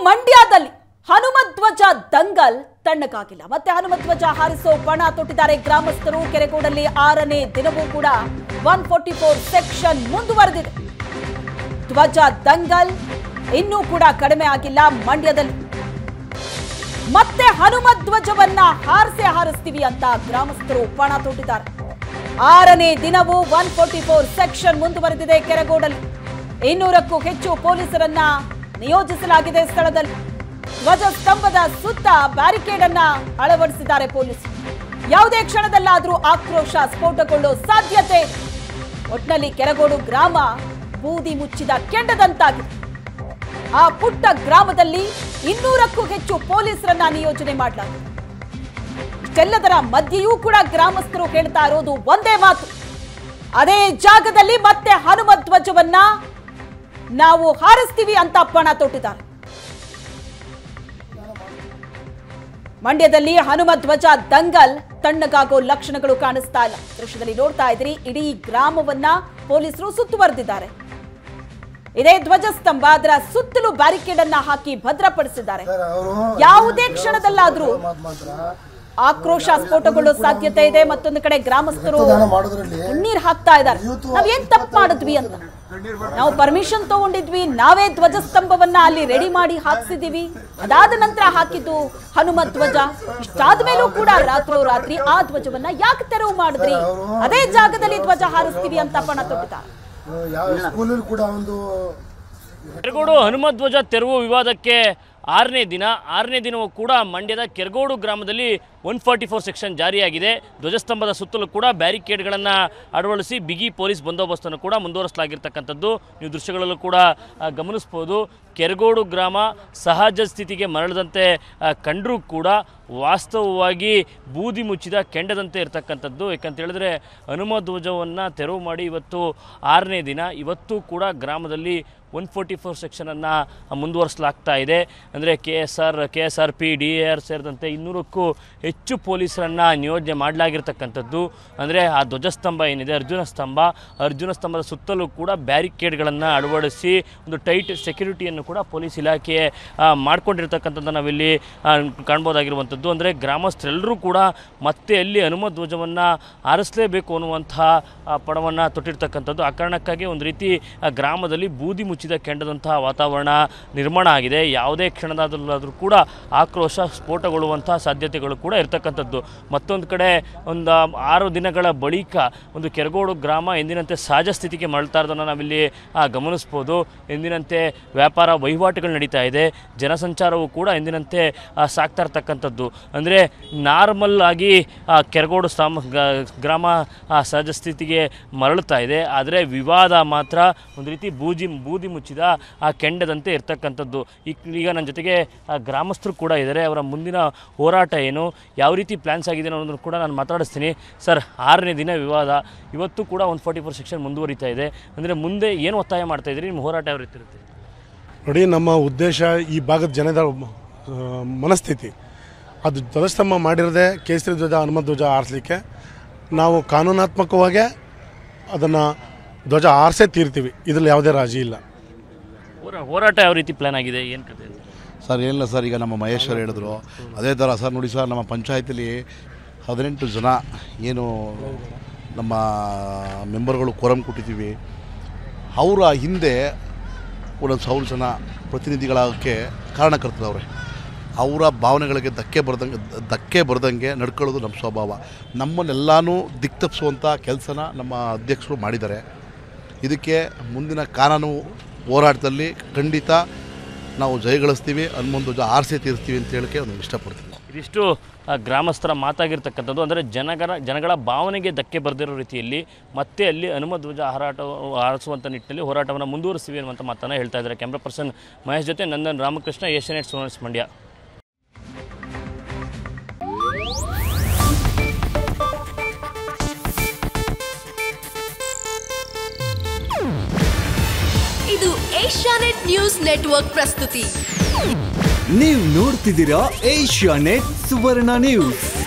ಮಂಡ್ಯದಲ್ಲಿ ಹನುಮಧ್ವಜ ದಂಗಲ್ ತಣ್ಣಗಾಗಿಲ್ಲ ಮತ್ತೆ ಹನುಮಧ್ವಜ ಹಾರಿಸೋ ಬಣ ತೊಟ್ಟಿದ್ದಾರೆ ಗ್ರಾಮಸ್ಥರು ಕೆರೆಗೋಡಲ್ಲಿ ಆರನೇ ದಿನವೂ ಕೂಡ ಒನ್ ಫೋರ್ಟಿ ಫೋರ್ ಸೆಕ್ಷನ್ ಮುಂದುವರೆದಿದೆ ಧ್ವಜ ದಂಗಲ್ ಇನ್ನೂ ಕೂಡ ಕಡಿಮೆ ಆಗಿಲ್ಲ ಮಂಡ್ಯದಲ್ಲಿ ಮತ್ತೆ ಹನುಮಧ್ವಜವನ್ನ ಹಾರಿಸೇ ಹಾರಿಸ್ತೀವಿ ಅಂತ ಗ್ರಾಮಸ್ಥರು ಪಣ ತೊಟ್ಟಿದ್ದಾರೆ ಆರನೇ ದಿನವೂ ಒನ್ ಫೋರ್ಟಿ ಫೋರ್ ಸೆಕ್ಷನ್ ಮುಂದುವರೆದಿದೆ ಕೆರಗೋಡಲ್ಲಿ ಇನ್ನೂರಕ್ಕೂ ಹೆಚ್ಚು ಪೊಲೀಸರನ್ನ ನಿಯೋಜಿಸಲಾಗಿದೆ ಸ್ಥಳದಲ್ಲಿ ಧ್ವಜ ಸ್ತಂಭದ ಸುತ್ತ ಬ್ಯಾರಿಕೇಡ್ ಅನ್ನ ಅಳವಡಿಸಿದ್ದಾರೆ ಪೊಲೀಸರು ಯಾವುದೇ ಕ್ಷಣದಲ್ಲಾದ್ರೂ ಆಕ್ರೋಶ ಸ್ಫೋಟಗೊಳ್ಳೋ ಸಾಧ್ಯತೆ ಇದೆ ಒಟ್ನಲ್ಲಿ ಕೆರಗೋಡು ಗ್ರಾಮ ಬೂದಿ ಮುಚ್ಚಿದ ಕೆಂಡದಂತಾಗಿದೆ ಆ ಪುಟ್ಟ ಗ್ರಾಮದಲ್ಲಿ ಇನ್ನೂರಕ್ಕೂ ಹೆಚ್ಚು ಪೊಲೀಸರನ್ನ ನಿಯೋಜನೆ ಮಾಡಲಾಗಿದೆ ಇಷ್ಟೆಲ್ಲದರ ಮಧ್ಯೆಯೂ ಕೂಡ ಗ್ರಾಮಸ್ಥರು ಹೇಳ್ತಾ ಇರೋದು ಒಂದೇ ಮಾತು ಅದೇ ಜಾಗದಲ್ಲಿ ಮತ್ತೆ ಹನುಮ ಧ್ವಜವನ್ನ ನಾವು ಹಾರಿಸ್ತೀವಿ ಅಂತ ಪಣ ತೊಟ್ಟಿದ್ದಾರೆ ಮಂಡ್ಯದಲ್ಲಿ ಹನುಮ ಧ್ವಜ ದಂಗಲ್ ತಣ್ಣಗಾಗೋ ಲಕ್ಷಣಗಳು ಕಾಣಿಸ್ತಾ ಇಲ್ಲ ದೃಶ್ಯದಲ್ಲಿ ನೋಡ್ತಾ ಇದ್ರಿ ಇಡೀ ಗ್ರಾಮವನ್ನ ಪೊಲೀಸರು ಸುತ್ತುವರೆದಿದ್ದಾರೆ ಇದೇ ಧ್ವಜಸ್ತಂಭ ಅದರ ಸುತ್ತಲೂ ಬ್ಯಾರಿಕೇಡ್ ಅನ್ನ ಹಾಕಿ ಭದ್ರಪಡಿಸಿದ್ದಾರೆ ಯಾವುದೇ ಕ್ಷಣದಲ್ಲಾದ್ರೂ ಆಕ್ರೋಶ ಸ್ಫೋಟಗೊಳ್ಳೋ ಸಾಧ್ಯತೆ ಇದೆ ಮತ್ತೊಂದು ಕಡೆ ಗ್ರಾಮಸ್ಥರು ಕಣ್ಣೀರ್ ಹಾಕ್ತಾ ಇದ್ದಾರೆ ನಾವ್ ಏನ್ ತಪ್ಪು ಮಾಡಿದ್ವಿ ಅಂತ ನಾವು ಪರ್ಮಿಷನ್ ತಗೊಂಡಿದ್ವಿ ನಾವೇ ಧ್ವಜಸ್ತಂಭವನ್ನ ಅಲ್ಲಿ ರೆಡಿ ಮಾಡಿ ಹಾಕ್ಸಿದೀವಿ ಅದಾದ ನಂತರ ಹಾಕಿದ್ದು ಹನುಮ ಧ್ವಜ ಇಷ್ಟಾದ ಮೇಲೂ ಕೂಡ ರಾತ್ರೋರಾತ್ರಿ ಆ ಧ್ವಜವನ್ನ ಯಾಕೆ ತೆರವು ಮಾಡಿದ್ರಿ ಅದೇ ಜಾಗದಲ್ಲಿ ಧ್ವಜ ಹಾರಿಸ್ತೀವಿ ಅಂತ ಪಣ ತೊಟ್ಟಿದ್ದಾರೆ ಯಾವ ಸ್ಕೂಲಲ್ಲಿ ಕೂಡ ಒಂದು ಕೆರಗೋಡು ಹನುಮಧ್ವಜ ತೆರವು ವಿವಾದಕ್ಕೆ ಆರನೇ ದಿನ ಆರನೇ ದಿನವೂ ಕೂಡ ಮಂಡ್ಯದ ಕೆರಗೋಡು ಗ್ರಾಮದಲ್ಲಿ ಒನ್ ಫಾರ್ಟಿ ಫೋರ್ ಸೆಕ್ಷನ್ ಜಾರಿಯಾಗಿದೆ ಧ್ವಜಸ್ತಂಭದ ಸುತ್ತಲೂ ಕೂಡ ಬ್ಯಾರಿಕೇಡ್ಗಳನ್ನು ಅಳವಡಿಸಿ ಬಿಗಿ ಪೊಲೀಸ್ ಬಂದೋಬಸ್ತನ್ನು ಕೂಡ ಮುಂದುವರಿಸಲಾಗಿರ್ತಕ್ಕಂಥದ್ದು ನೀವು ದೃಶ್ಯಗಳಲ್ಲೂ ಕೂಡ ಆ, ಗಮನಿಸ್ಬೋದು ಕೆರಗೋಡು ಗ್ರಾಮ ಸಹಜ ಸ್ಥಿತಿಗೆ ಮರಳದಂತೆ ಕಂಡರೂ ಕೂಡ ವಾಸ್ತವವಾಗಿ ಬೂದಿ ಮುಚ್ಚಿದ ಕೆಂಡದಂತೆ ಇರತಕ್ಕಂಥದ್ದು ಯಾಕಂತ ಹೇಳಿದ್ರೆ ಹನುಮ ಧ್ವಜವನ್ನು ತೆರವು ಮಾಡಿ ಇವತ್ತು ಆರನೇ ದಿನ ಇವತ್ತು ಕೂಡ ಗ್ರಾಮದಲ್ಲಿ ಒನ್ ಫೋರ್ಟಿ ಫೋರ್ ಸೆಕ್ಷನನ್ನು ಮುಂದುವರಿಸಲಾಗ್ತಾ ಇದೆ ಅಂದರೆ K S R K S R P D A R ಸೇರಿದಂತೆ ಇನ್ನೂರಕ್ಕೂ ಹೆಚ್ಚು ಪೊಲೀಸರನ್ನು ನಿಯೋಜನೆ ಮಾಡಲಾಗಿರ್ತಕ್ಕಂಥದ್ದು ಅಂದರೆ ಆ ಧ್ವಜಸ್ತಂಭ ಏನಿದೆ ಅರ್ಜುನ ಸ್ತಂಭ ಅರ್ಜುನ ಸ್ತಂಭದ ಸುತ್ತಲೂ ಕೂಡ ಬ್ಯಾರಿಕೇಡ್ಗಳನ್ನು ಅಳವಡಿಸಿ ಒಂದು ಟೈಟ್ ಸೆಕ್ಯೂರಿಟಿಯನ್ನು ಕೂಡ ಪೊಲೀಸ್ ಇಲಾಖೆ ಆ, ಮಾಡ್ಕೊಂಡಿರ್ತಕ್ಕಂಥದ್ದು ನಾವಿಲ್ಲಿ ಆ, ಕಾಣ್ಬೋದಾಗಿರುವಂಥದ್ದು ಅಂದರೆ ಗ್ರಾಮಸ್ಥರೆಲ್ಲರೂ ಕೂಡ ಮತ್ತೆ ಅಲ್ಲಿ ಹನುಮ ಧ್ವಜವನ್ನು ಆರಿಸಲೇಬೇಕು ಅನ್ನುವಂತಹ ಆ, ಪಣವನ್ನು ತೊಟ್ಟಿರ್ತಕ್ಕಂಥದ್ದು ಆ ಕಾರಣಕ್ಕಾಗಿ ಒಂದು ರೀತಿ ಆ ಗ್ರಾಮದಲ್ಲಿ ಬೂದಿ ಮುಚ್ಚಿದ ಕೆಂಡದಂತಹ ವಾತಾವರಣ ನಿರ್ಮಾಣ ಆಗಿದೆ ಯಾವುದೇ ಕ್ಷಣದಾದ್ರೂ ಕೂಡ ಆಕ್ರೋಶ ಸ್ಫೋಟಗೊಳ್ಳುವಂತಹ ಸಾಧ್ಯತೆಗಳು ಕೂಡ ಇರತಕ್ಕಂಥದ್ದು ಮತ್ತೊಂದು ಕಡೆ ಒಂದು ಆರು ದಿನಗಳ ಬಳಿಕ ಒಂದು ಕೆರಗೋಡು ಗ್ರಾಮ ಎಂದಿನಂತೆ ಸಹಜ ಸ್ಥಿತಿಗೆ ಮರಳ್ತಾ ಇರೋದನ್ನು ನಾವಿಲ್ಲಿ ಆ, ಗಮನಿಸ್ಬೋದು ಎಂದಿನಂತೆ ವ್ಯಾಪಾರ ವಹಿವಾಟುಗಳು ನಡೀತಾ ಇದೆ ಜನಸಂಚಾರವು ಕೂಡ ಎಂದಿನಂತೆ ಆ, ಸಾಗ್ತಾ ಇರ್ತಕ್ಕಂಥದ್ದು ಅಂದರೆ ನಾರ್ಮಲ್ ಆಗಿ ಆ, ಕೆರಗೋಡು ಸಾಮ ಗ- ಗ್ರಾಮ ಆ, ಸಹಜ ಸ್ಥಿತಿಗೆ ಮರಳುತ್ತಾ ಇದೆ ಆದರೆ ವಿವಾದ ಮಾತ್ರ ಒಂದು ರೀತಿ ಬೂಜಿ ಬೂದಿ ಮುಚ್ಚಿದ ಆ ಕೆಂಡದಂತೆ ಇರ್ತಕ್ಕಂಥದ್ದು ಈಗ ಈಗ ನನ್ನ ಜೊತೆಗೆ ಆ, ಗ್ರಾಮಸ್ಥರು ಕೂಡ ಇದ್ದಾರೆ ಅವರ ಮುಂದಿನ ಹೋರಾಟ ಏನು ಯಾವ ರೀತಿ ಪ್ಲ್ಯಾನ್ಸ್ ಆಗಿದೆ ಅನ್ನೋದನ್ನು ಕೂಡ ನಾನು ಮಾತಾಡಿಸ್ತೀನಿ ಸರ್ ಆರನೇ ದಿನ ವಿವಾದ ಇವತ್ತು ಕೂಡ ಒನ್ ಫಾರ್ಟಿ ಫೋರ್ ಸೆಕ್ಷನ್ ಮುಂದುವರಿತಾ ಇದೆ ಅಂದರೆ ಮುಂದೆ ಏನು ಒತ್ತಾಯ ಮಾಡ್ತಾ ಇದ್ದೀರಿ ನಿಮ್ಮ ಹೋರಾಟ ಯಾವ ರೀತಿ ಇರುತ್ತೆ ನೋಡಿ ನಮ್ಮ ಉದ್ದೇಶ ಈ ಭಾಗದ ಜನದ ಆ, ಮನಸ್ಥಿತಿ ಅದು ಧ್ವಜಸ್ತಂಭ ಮಾಡಿರದೆ ಕೇಸರಿ ಧ್ವಜ ಹನುಮ ಧ್ವಜ ಆರಿಸ್ಲಿಕ್ಕೆ ನಾವು ಕಾನೂನಾತ್ಮಕವಾಗೇ ಅದನ್ನು ಧ್ವಜ ಆರಿಸೇ ತೀರ್ತೀವಿ ಇದರಲ್ಲಿ ಯಾವುದೇ ರಾಜಿ ಇಲ್ಲ ಹೋರಾ- ಹೋರಾಟ ಯಾವ ರೀತಿ ಪ್ಲ್ಯಾನ್ ಆಗಿದೆ ಏನು ಕತೆ ಸರ್ ಏನಿಲ್ಲ ಸರ್ ಈಗ ನಮ್ಮ ಮಹೇಶ್ವರ್ ಹೇಳಿದ್ರು ಅದೇ ಥರ ಸರ್ ನೋಡಿ ಸರ್ ನಮ್ಮ ಪಂಚಾಯತಿಲಿ ಹದಿನೆಂಟು ಜನ ಏನು ನಮ್ಮ ಮೆಂಬರ್ಗಳು ಕೋರಮ್ ಕೊಟ್ಟಿದ್ದೀವಿ ಅವರ ಹಿಂದೆ ಒಂದೊಂದು ಸಾವಿರ ಜನ ಪ್ರತಿನಿಧಿಗಳಾಗಕ್ಕೆ ಕಾರಣಕರ್ತದವ್ರೆ ಅವರ ಭಾವನೆಗಳಿಗೆ ಧಕ್ಕೆ ಬರ್ದಂಗೆ ಧಕ್ಕೆ ಬರ್ದಂಗೆ ನಡ್ಕೊಳ್ಳೋದು ನಮ್ಮ ಸ್ವಭಾವ ನಮ್ಮನ್ನೆಲ್ಲನೂ ದಿಕ್ತಪ್ಪಿಸುವಂಥ ಕೆಲಸನ ನಮ್ಮ ಅಧ್ಯಕ್ಷರು ಮಾಡಿದ್ದಾರೆ ಇದಕ್ಕೆ ಮುಂದಿನ ಕಾನೂನು ಹೋರಾಟದಲ್ಲಿ ಖಂಡಿತ ನಾವು ಜಯಗಳಿಸ್ತೀವಿ ಹನುಮಂತ ಆರಿಸಿ ತೀರಿಸ್ತೀವಿ ಅಂತ ಹೇಳಕ್ಕೆ ನಾನು ಇಷ್ಟಪಡ್ತೀನಿ ಇದಿಷ್ಟು ಆ, ಗ್ರಾಮಸ್ಥರ ಮಾತಾಗಿರ್ತಕ್ಕಂಥದ್ದು ಅಂದರೆ ಜನಗರ ಜನಗಳ ಭಾವನೆಗೆ ಧಕ್ಕೆ ಬರೆದಿರೋ ರೀತಿಯಲ್ಲಿ ಮತ್ತೆ ಅಲ್ಲಿ ಹನುಮ ಧ್ವಜ ಹಾರಾಟ ಹಾರಿಸುವಂಥ ನಿಟ್ಟಿನಲ್ಲಿ ಹೋರಾಟವನ್ನು ಮುಂದುವರಿಸ್ತೀವಿ ಅನ್ನುವಂಥ ಮಾತನ್ನು ಹೇಳ್ತಾ ಇದ್ದಾರೆ ಕ್ಯಾಮ್ರಾ ಪರ್ಸನ್ ಮಹೇಶ್ ಜೊತೆ ನಂದನ್ ರಾಮಕೃಷ್ಣ ಏಷ್ಯಾನೆಟ್ ಸೋನಲ್ಸ್ ಮಂಡ್ಯ ಇದು ಏಷ್ಯಾನೆಟ್ ನ್ಯೂಸ್ ನೆಟ್ವರ್ಕ್ ಪ್ರಸ್ತುತಿ ನೀವು ನೋಡ್ತಿದ್ದೀರಾ ಏಷ್ಯಾ ನೆಟ್ ಸುವರ್ಣ ನ್ಯೂಸ್